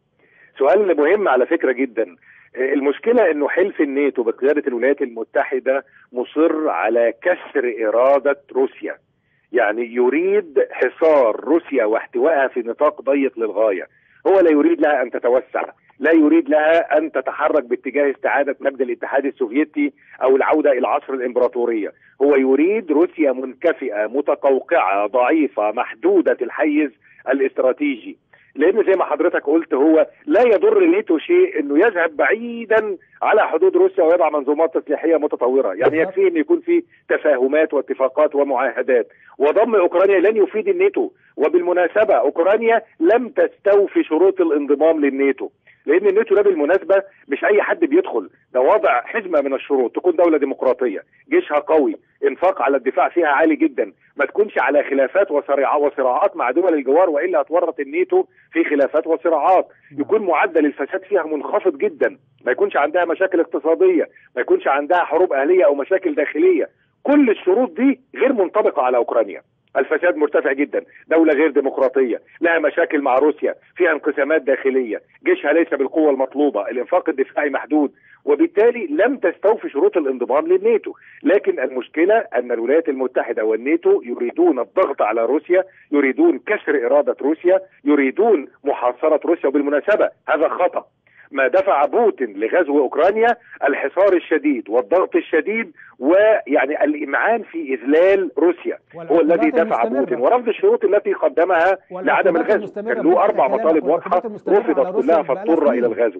B: سؤال مهم على فكره جدا المشكله انه حلف الناتو بقياده الولايات المتحده مصر على كسر اراده روسيا يعني يريد حصار روسيا واحتوائها في نطاق ضيق للغايه هو لا يريد لها ان تتوسع لا يريد لها ان تتحرك باتجاه استعاده مجد الاتحاد السوفيتي او العوده الى عصر الامبراطوريه هو يريد روسيا منكفئه متقوقعه ضعيفه محدوده الحيز الاستراتيجي لان زي ما حضرتك قلت هو لا يضر الناتو شيء انه يذهب بعيدا على حدود روسيا ويضع منظومات تسليحيه متطوره يعني
A: بالظبط.
B: يكفي ان يكون في تفاهمات واتفاقات ومعاهدات وضم اوكرانيا لن يفيد الناتو وبالمناسبه اوكرانيا لم تستوفي شروط الانضمام للناتو لان الناتو ده بالمناسبه مش اي حد بيدخل ده وضع حزمه من الشروط تكون دوله ديمقراطيه جيشها قوي انفاق على الدفاع فيها عالي جدا ما تكونش على خلافات وصراع- وصراعات مع دول الجوار والا هتورط الناتو في خلافات وصراعات يكون معدل الفساد فيها منخفض جدا ما يكونش عندها مشاكل اقتصاديه ما يكونش عندها حروب اهليه او مشاكل داخليه كل الشروط دي غير منطبقه على اوكرانيا الفساد مرتفع جدا دولة غير ديمقراطية لها مشاكل مع روسيا فيها انقسامات داخلية جيشها ليس بالقوة المطلوبة الانفاق الدفاعي محدود وبالتالي لم تستوفي شروط الانضمام للناتو لكن المشكلة أن الولايات المتحدة والناتو يريدون الضغط على روسيا يريدون كسر إرادة روسيا يريدون محاصرة روسيا وبالمناسبة هذا خطأ ما دفع بوتين لغزو اوكرانيا الحصار الشديد والضغط الشديد ويعني الامعان في اذلال روسيا هو الذي دفع بوتين ورفض الشروط التي قدمها لعدم الغزو كان له اربع مطالب واضحه رفضت كلها فاضطر الى الغزو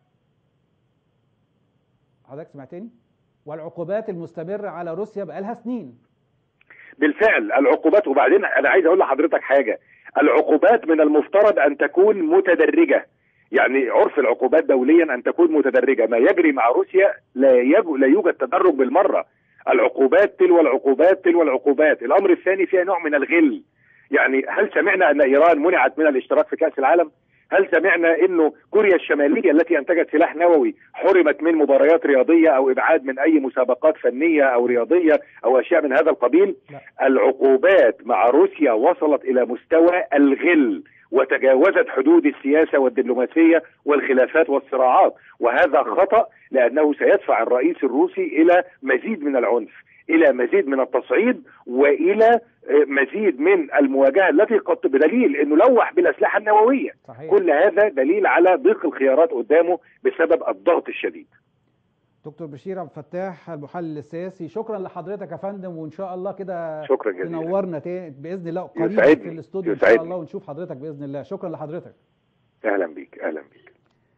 A: حضرتك سمعتني والعقوبات المستمره على روسيا بقالها سنين
B: بالفعل العقوبات وبعدين انا عايز اقول لحضرتك حاجه العقوبات من المفترض ان تكون متدرجه يعني عرف العقوبات دوليا ان تكون متدرجه ما يجري مع روسيا لا يج... لا يوجد تدرج بالمره العقوبات تلو العقوبات تلو العقوبات الامر الثاني فيها نوع من الغل يعني هل سمعنا ان ايران منعت من الاشتراك في كاس العالم هل سمعنا انه كوريا الشماليه التي انتجت سلاح نووي حرمت من مباريات رياضيه او ابعاد من اي مسابقات فنيه او رياضيه او اشياء من هذا القبيل لا. العقوبات مع روسيا وصلت الى مستوى الغل وتجاوزت حدود السياسة والدبلوماسية والخلافات والصراعات وهذا خطأ لأنه سيدفع الرئيس الروسي إلى مزيد من العنف إلى مزيد من التصعيد وإلى مزيد من المواجهة التي قد بدليل أنه لوح بالأسلحة النووية صحيح. كل هذا دليل على ضيق الخيارات قدامه بسبب الضغط الشديد
A: دكتور بشير عبد الفتاح المحلل السياسي شكرا لحضرتك يا فندم وان شاء الله كده
B: شكرا جزيلا
A: تنورنا باذن الله قريبا في الاستوديو ان شاء الله ونشوف حضرتك باذن الله شكرا لحضرتك
B: اهلا بيك اهلا بيك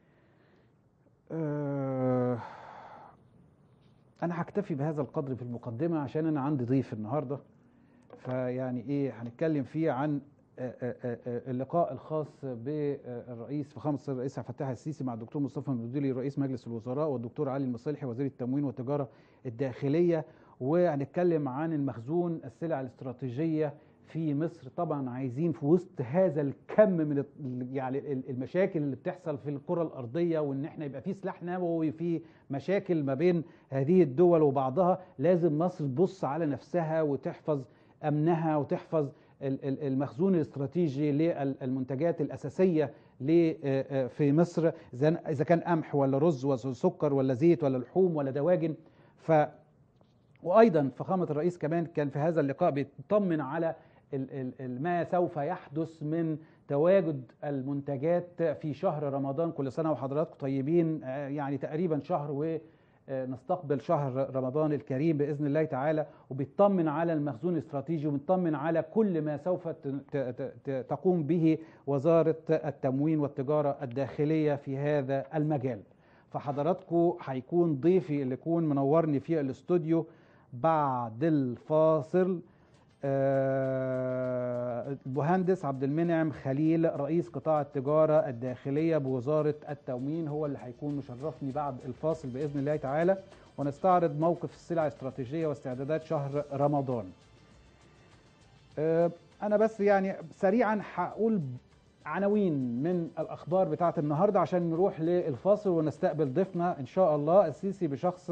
A: أه انا هكتفي بهذا القدر في المقدمه عشان انا عندي ضيف النهارده فيعني ايه هنتكلم فيه عن اللقاء الخاص بالرئيس فخامه الرئيس عبد الفتاح السيسي مع الدكتور مصطفى مدولي رئيس مجلس الوزراء والدكتور علي المصلحي وزير التموين والتجاره الداخليه وهنتكلم عن المخزون السلع الاستراتيجيه في مصر طبعا عايزين في وسط هذا الكم من يعني المشاكل اللي بتحصل في الكره الارضيه وان احنا يبقى في سلاح نووي في مشاكل ما بين هذه الدول وبعضها لازم مصر تبص على نفسها وتحفظ امنها وتحفظ المخزون الاستراتيجي للمنتجات الاساسيه في مصر اذا كان قمح ولا رز ولا سكر ولا زيت ولا لحوم ولا دواجن ف وايضا فخامه الرئيس كمان كان في هذا اللقاء بيطمن على ما سوف يحدث من تواجد المنتجات في شهر رمضان كل سنه وحضراتكم طيبين يعني تقريبا شهر و نستقبل شهر رمضان الكريم باذن الله تعالى وبيطمن على المخزون الاستراتيجي وبيطمن على كل ما سوف تقوم به وزاره التموين والتجاره الداخليه في هذا المجال. فحضراتكم هيكون ضيفي اللي يكون منورني في الاستوديو بعد الفاصل المهندس عبد المنعم خليل رئيس قطاع التجارة الداخلية بوزارة التموين هو اللي هيكون مشرفني بعد الفاصل بإذن الله تعالى ونستعرض موقف السلع الاستراتيجية واستعدادات شهر رمضان أنا بس يعني سريعا هقول عناوين من الأخبار بتاعة النهاردة عشان نروح للفاصل ونستقبل ضيفنا إن شاء الله السيسي بشخص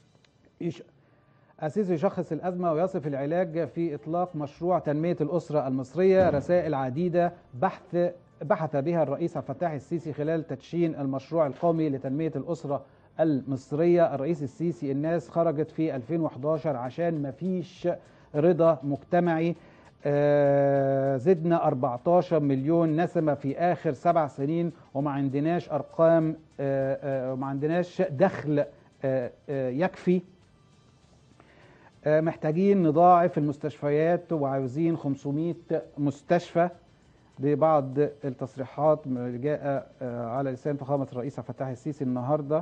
A: السيسي يشخص الأزمة ويصف العلاج في إطلاق مشروع تنمية الأسرة المصرية رسائل عديدة بحث بحث بها الرئيس عبد الفتاح السيسي خلال تدشين المشروع القومي لتنمية الأسرة المصرية الرئيس السيسي الناس خرجت في 2011 عشان ما فيش رضا مجتمعي آه زدنا 14 مليون نسمة في آخر سبع سنين وما عندناش أرقام آه آه وما عندناش دخل يكفي محتاجين نضاعف المستشفيات وعاوزين 500 مستشفى ببعض التصريحات جاء على لسان فخامة الرئيس عبد الفتاح السيسي النهارده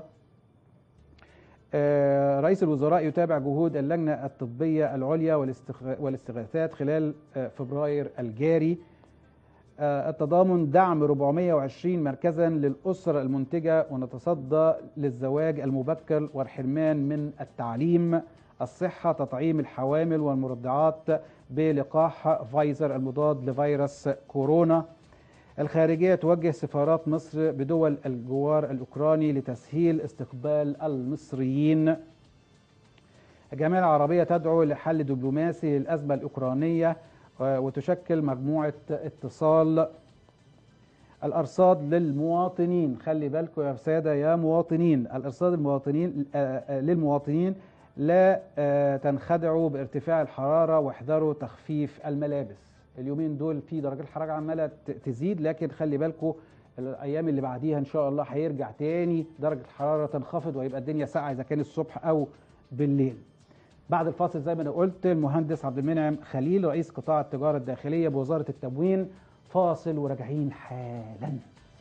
A: رئيس الوزراء يتابع جهود اللجنة الطبية العليا والاستغاثات خلال فبراير الجاري التضامن دعم 420 مركزا للأسر المنتجة ونتصدى للزواج المبكر والحرمان من التعليم الصحة تطعيم الحوامل والمرضعات بلقاح فايزر المضاد لفيروس كورونا الخارجية توجه سفارات مصر بدول الجوار الأوكراني لتسهيل استقبال المصريين الجمعية العربية تدعو لحل دبلوماسي للأزمة الأوكرانية وتشكل مجموعة اتصال الأرصاد للمواطنين خلي بالكم يا سادة يا مواطنين الأرصاد المواطنين للمواطنين لا تنخدعوا بارتفاع الحرارة واحذروا تخفيف الملابس اليومين دول في درجات الحراره عماله تزيد لكن خلي بالكم الايام اللي بعديها ان شاء الله هيرجع تاني درجه الحراره تنخفض ويبقى الدنيا ساقعه اذا كان الصبح او بالليل. بعد الفاصل زي ما انا قلت المهندس عبد المنعم خليل رئيس قطاع التجاره الداخليه بوزاره التموين فاصل وراجعين حالا.